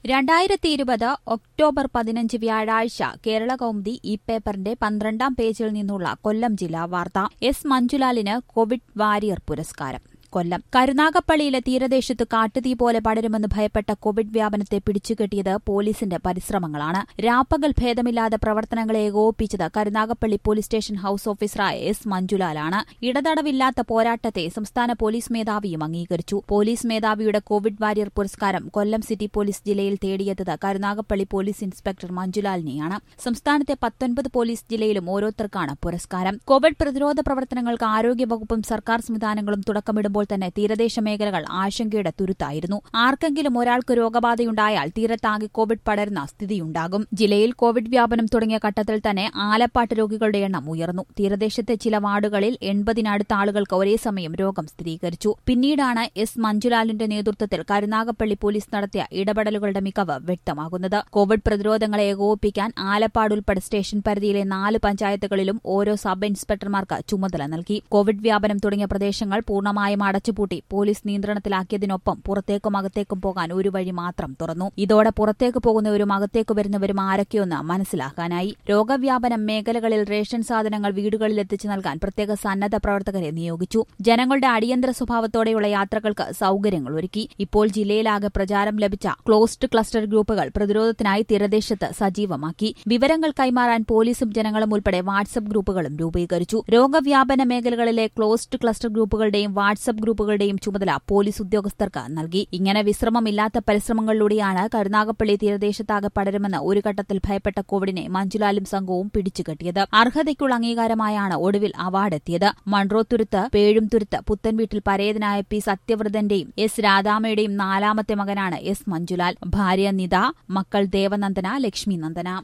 രണ്ടായിരത്തി ഇരുപത് ഒക്ടോബർ പതിനഞ്ച് വ്യാഴാഴ്ച കേരള കൗമുദി ഈ പേപ്പറിന്റെ പന്ത്രണ്ടാം പേജിൽ നിന്നുള്ള കൊല്ലം ജില്ലാ വാർത്ത എസ് മഞ്ജുലാലിന് കോവിഡ് വാരിയർ പുരസ്കാരം കൊല്ലം കരുനാഗപ്പള്ളിയിലെ തീരദേശത്ത് കാട്ടുതീ പോലെ പടരുമെന്ന് ഭയപ്പെട്ട കോവിഡ് വ്യാപനത്തെ പിടിച്ചുകെട്ടിയത് പോലീസിന്റെ പരിശ്രമങ്ങളാണ് രാപ്പകൽ ഭേദമില്ലാതെ പ്രവർത്തനങ്ങളെ ഏകോപിപ്പിച്ചത് കരുനാഗപ്പള്ളി പോലീസ് സ്റ്റേഷൻ ഹൌസ് ഓഫീസറായ എസ് മഞ്ജുലാലാണ് ഇടതടവില്ലാത്ത പോരാട്ടത്തെ സംസ്ഥാന പോലീസ് മേധാവിയും അംഗീകരിച്ചു പോലീസ് മേധാവിയുടെ കോവിഡ് വാരിയർ പുരസ്കാരം കൊല്ലം സിറ്റി പോലീസ് ജില്ലയിൽ തേടിയെത്തത് കരുനാഗപ്പള്ളി പോലീസ് ഇൻസ്പെക്ടർ മഞ്ജുലാലിനെയാണ് സംസ്ഥാനത്തെ പത്തൊൻപത് പോലീസ് ജില്ലയിലും ഓരോരുത്തർക്കാണ് പുരസ്കാരം കോവിഡ് പ്രതിരോധ പ്രവർത്തനങ്ങൾക്ക് ആരോഗ്യവകുപ്പും സർക്കാർ സംവിധാനങ്ങളും തുടക്കമിടുമ്പോൾ തന്നെ തീരദേശ മേഖലകൾ ആശങ്കയുടെ തുരുത്തായിരുന്നു ആർക്കെങ്കിലും ഒരാൾക്ക് രോഗബാധയുണ്ടായാൽ തീരത്താകെ കോവിഡ് പടരുന്ന സ്ഥിതിയുണ്ടാകും ജില്ലയിൽ കോവിഡ് വ്യാപനം തുടങ്ങിയ ഘട്ടത്തിൽ തന്നെ ആലപ്പാട്ട് രോഗികളുടെ എണ്ണം ഉയർന്നു തീരദേശത്തെ ചില വാർഡുകളിൽ എൺപതിനടുത്ത ആളുകൾക്ക് ഒരേ സമയം രോഗം സ്ഥിരീകരിച്ചു പിന്നീടാണ് എസ് മഞ്ജുലാലിന്റെ നേതൃത്വത്തിൽ കരുനാഗപ്പള്ളി പോലീസ് നടത്തിയ ഇടപെടലുകളുടെ മികവ് വ്യക്തമാകുന്നത് കോവിഡ് പ്രതിരോധങ്ങളെ ഏകോപിപ്പിക്കാൻ ആലപ്പാട് ഉൾപ്പെടെ സ്റ്റേഷൻ പരിധിയിലെ നാല് പഞ്ചായത്തുകളിലും ഓരോ സബ് ഇൻസ്പെക്ടർമാർക്ക് ചുമതല നൽകി കോവിഡ് വ്യാപനം തുടങ്ങിയ പ്രദേശങ്ങൾ പൂർണ്ണമായും അടച്ചുപൂട്ടി പോലീസ് നിയന്ത്രണത്തിലാക്കിയതിനൊപ്പം പുറത്തേക്കും അകത്തേക്കും പോകാൻ ഒരു വഴി മാത്രം തുറന്നു ഇതോടെ പുറത്തേക്ക് പോകുന്നവരും അകത്തേക്ക് വരുന്നവരും ആരൊക്കെയൊന്ന് മനസ്സിലാക്കാനായി രോഗവ്യാപനം മേഖലകളിൽ റേഷൻ സാധനങ്ങൾ വീടുകളിൽ എത്തിച്ചു നൽകാൻ പ്രത്യേക സന്നദ്ധ പ്രവർത്തകരെ നിയോഗിച്ചു ജനങ്ങളുടെ അടിയന്തര സ്വഭാവത്തോടെയുള്ള യാത്രകൾക്ക് സൌകര്യങ്ങൾ ഒരുക്കി ഇപ്പോൾ ജില്ലയിലാകെ പ്രചാരം ലഭിച്ച ക്ലോസ്ഡ് ക്ലസ്റ്റർ ഗ്രൂപ്പുകൾ പ്രതിരോധത്തിനായി തീരദേശത്ത് സജീവമാക്കി വിവരങ്ങൾ കൈമാറാൻ പോലീസും ജനങ്ങളും ഉൾപ്പെടെ വാട്സ്ആപ്പ് ഗ്രൂപ്പുകളും രൂപീകരിച്ചു രോഗവ്യാപന മേഖലകളിലെ ക്ലോസ്ഡ് ക്ലസ്റ്റർ ഗ്രൂപ്പുകളുടെയും വാട്സ്ആപ്പ് ഗ്രൂപ്പുകളുടെയും ചുമതല പോലീസ് ഉദ്യോഗസ്ഥർക്ക് നൽകി ഇങ്ങനെ വിശ്രമമില്ലാത്ത പരിശ്രമങ്ങളിലൂടെയാണ് കരുനാഗപ്പള്ളി തീരദേശത്താകെ പടരുമെന്ന് ഒരു ഘട്ടത്തിൽ ഭയപ്പെട്ട കോവിഡിനെ മഞ്ജുലാലും സംഘവും പിടിച്ചുകെട്ടിയത് അർഹതയ്ക്കുള്ള അംഗീകാരമായാണ് ഒടുവിൽ അവാർഡ് എത്തിയത് മൺട്രോത്തുരുത്ത് പേഴുംതുരുത്ത് പുത്തൻവീട്ടിൽ പരേതനായ പി സത്യവ്രതന്റെയും എസ് രാധാമയുടെയും നാലാമത്തെ മകനാണ് എസ് മഞ്ജുലാൽ ഭാര്യ നിത മക്കൾ ദേവനന്ദന ലക്ഷ്മി നന്ദന